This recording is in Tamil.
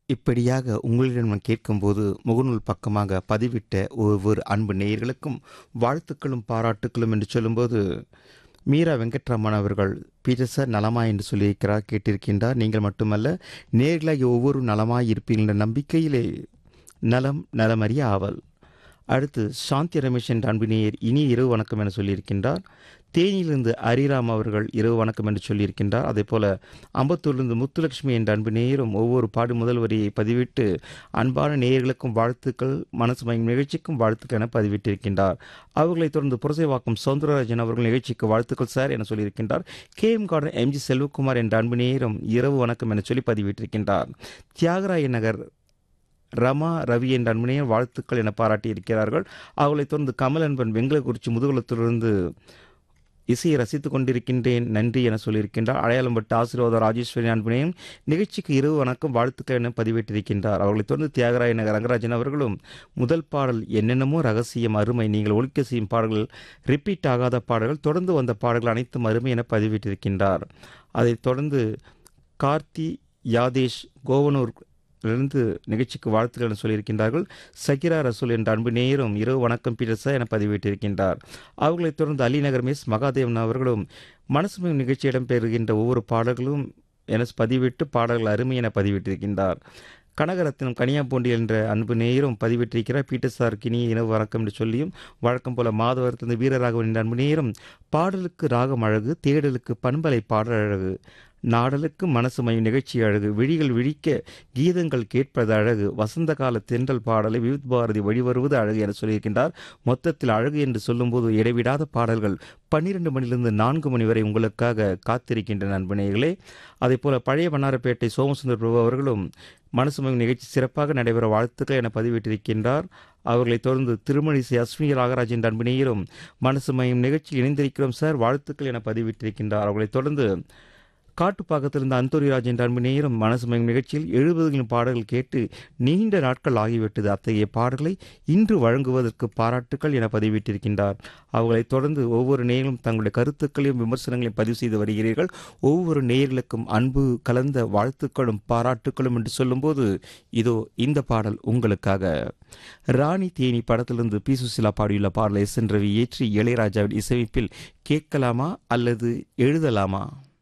இப்படியாக உங்களிடம் நான் கேட்கும்போது முகநூல் பக்கமாக பதிவிட்ட ஒவ்வொரு அன்பு நேயர்களுக்கும் வாழ்த்துக்களும் பாராட்டுக்களும் என்று சொல்லும்போது மீரா வெங்கட்ராமன் அவர்கள் பீட்டர் சார் நலமா என்று சொல்லியிருக்கிறார் கேட்டிருக்கின்றார் நீங்கள் மட்டுமல்ல நேர்களாகி ஒவ்வொரு நலமாய் இருப்பீர்கள் என்ற நம்பிக்கையிலே நலம் நலமறிய ஆவல் அடுத்து சாந்தி ரமேஷ் என்ற அன்பு நேயர் இனிய இரவு வணக்கம் என சொல்லியிருக்கின்றார் தேனியிலிருந்து ஹரிராம் அவர்கள் இரவு வணக்கம் என்று சொல்லியிருக்கின்றார் அதே போல அம்பத்தூரிலிருந்து முத்துலட்சுமி என்ற அன்பு நேயரும் ஒவ்வொரு பாடு முதல் வரியை பதிவிட்டு அன்பான நேயர்களுக்கும் வாழ்த்துக்கள் மனசு மயம் நிகழ்ச்சிக்கும் வாழ்த்துக்கள் என பதிவிட்டிருக்கின்றார் அவர்களைத் தொடர்ந்து புரசைவாக்கம் சவுந்தரராஜன் அவர்கள் நிகழ்ச்சிக்கு வாழ்த்துக்கள் சார் என சொல்லியிருக்கின்றார் K M garden MG Selvakumar என்ற அன்பு நேயரும் இரவு வணக்கம் என சொல்லி பதிவிட்டிருக்கின்றார் தியாகராய நகர் ரமா ரவி என்ற அன்பனையும் வாழ்த்துக்கள் என பாராட்டி இருக்கிறார்கள் அவர்களைத் தொடர்ந்து கமல் அன்பன் வெங்கலக்குறிச்சி முதுகுலத்திலிருந்து இசையை ரசித்துக் கொண்டிருக்கின்றேன் நன்றி என சொல்லியிருக்கின்றார் அடையாளம்பட்டு ஆசீர்வாத ராஜேஸ்வரி அன்பனையும் நிகழ்ச்சிக்கு இரவு வணக்கம் வாழ்த்துக்கள் என பதிவேற்றிருக்கின்றார் அவர்களைத் தொடர்ந்து தியாகராய நகர் ரங்கராஜன் அவர்களும் முதல் பாடல் என்னென்னமோ ரகசியம் அருமை நீங்கள் ஒழிக்க செய்யும் பாடல்கள் ரிப்பீட் ஆகாத பாடல்கள் தொடர்ந்து வந்த பாடல்கள் அனைத்தும் அருமை என பதிவிட்டிருக்கின்றார் அதைத் தொடர்ந்து கார்த்தி யாதேஷ் கோவனூர் இருந்து நிகழ்ச்சிக்கு வாழ்த்துக்கள் சொல்லியிருக்கின்றார்கள் சகிரா ரசூல் என்ற அன்பு நேயரும் இரவு வணக்கம் பீட்டர்ஸா என பதிவிட்டிருக்கின்றார் அவர்களைத் தொடர்ந்து அலிநகர் மிஸ் மகாதேவன் அவர்களும் மனசுமை நிகழ்ச்சி இடம்பெறுகின்ற ஒவ்வொரு பாடல்களும் என பதிவிட்டு பாடல்கள் அருமை என பதிவிட்டிருக்கின்றார் கனகரத்னம் கனியாப்பூண்டி என்ற அன்பு நேயரும் பதிவிட்டிருக்கிறார் பீட்டர் சார் கினிய இனவு வணக்கம் என்று சொல்லியும் வழக்கம் போல மாதவரத்திலிருந்து வீரராகவன் என்ற அன்பு நேயரும் பாடலுக்கு ராகம் அழகு தேடலுக்கு பண்பலை பாடல் அழகு நாடலுக்கு மனசு மயம் நிகழ்ச்சி அழகு விழிகள் விழிக்க கீதங்கள் கேட்பது அழகு வசந்த கால தென்றல் பாடலை விவித் பாரதி வழிவருவது அழகு என சொல்லியிருக்கின்றார் மொத்தத்தில் அழகு என்று சொல்லும்போது இடைவிடாத பாடல்கள் பன்னிரண்டு மணிலிருந்து நான்கு மணி வரை உங்களுக்காக காத்திருக்கின்ற நண்பனைகளே அதே போல பழைய வண்ணாரப்பேட்டை சோமசுந்தர் பிரபு அவர்களும் மனசு மயம் நிகழ்ச்சி சிறப்பாக நடைபெற வாழ்த்துக்கள் என பதிவிட்டிருக்கின்றார் அவர்களைத் தொடர்ந்து திருமணிசை அஸ்மி ராகராஜ் என்ற அன்பினேயரும் மனசு மயம் நிகழ்ச்சியில் இணைந்திருக்கிறோம் சார் வாழ்த்துக்கள் என பதிவிட்டிருக்கின்றார் அவர்களைத் தொடர்ந்து காட்டுப்பாக்கத்திலிருந்து அந்தோரிராஜ் என்ற அன்பு நேரம் மனசு மயம் நிகழ்ச்சியில் எழுபதுகளின் பாடல்கள் கேட்டு நீண்ட நாட்கள் ஆகிவிட்டது அத்தகைய பாடல்களை இன்று வழங்குவதற்கு பாராட்டுக்கள் என பதிவிட்டிருக்கின்றார் அவர்களைத் தொடர்ந்து ஒவ்வொரு நேயர்களும் தங்களுடைய கருத்துக்களையும் விமர்சனங்களையும் பதிவு செய்து வருகிறீர்கள் ஒவ்வொரு நேயர்களுக்கும் அன்பு கலந்த வாழ்த்துக்களும் பாராட்டுக்களும் என்று சொல்லும்போது இதோ இந்த பாடல் உங்களுக்காக ராணி தேனி படத்திலிருந்து பி சுசிலா பாடியுள்ள பாடலை எஸ் என் ரவி ஏற்றி இளையராஜாவின் இசையமைப்பில் கேட்கலாமா அல்லது எழுதலாமா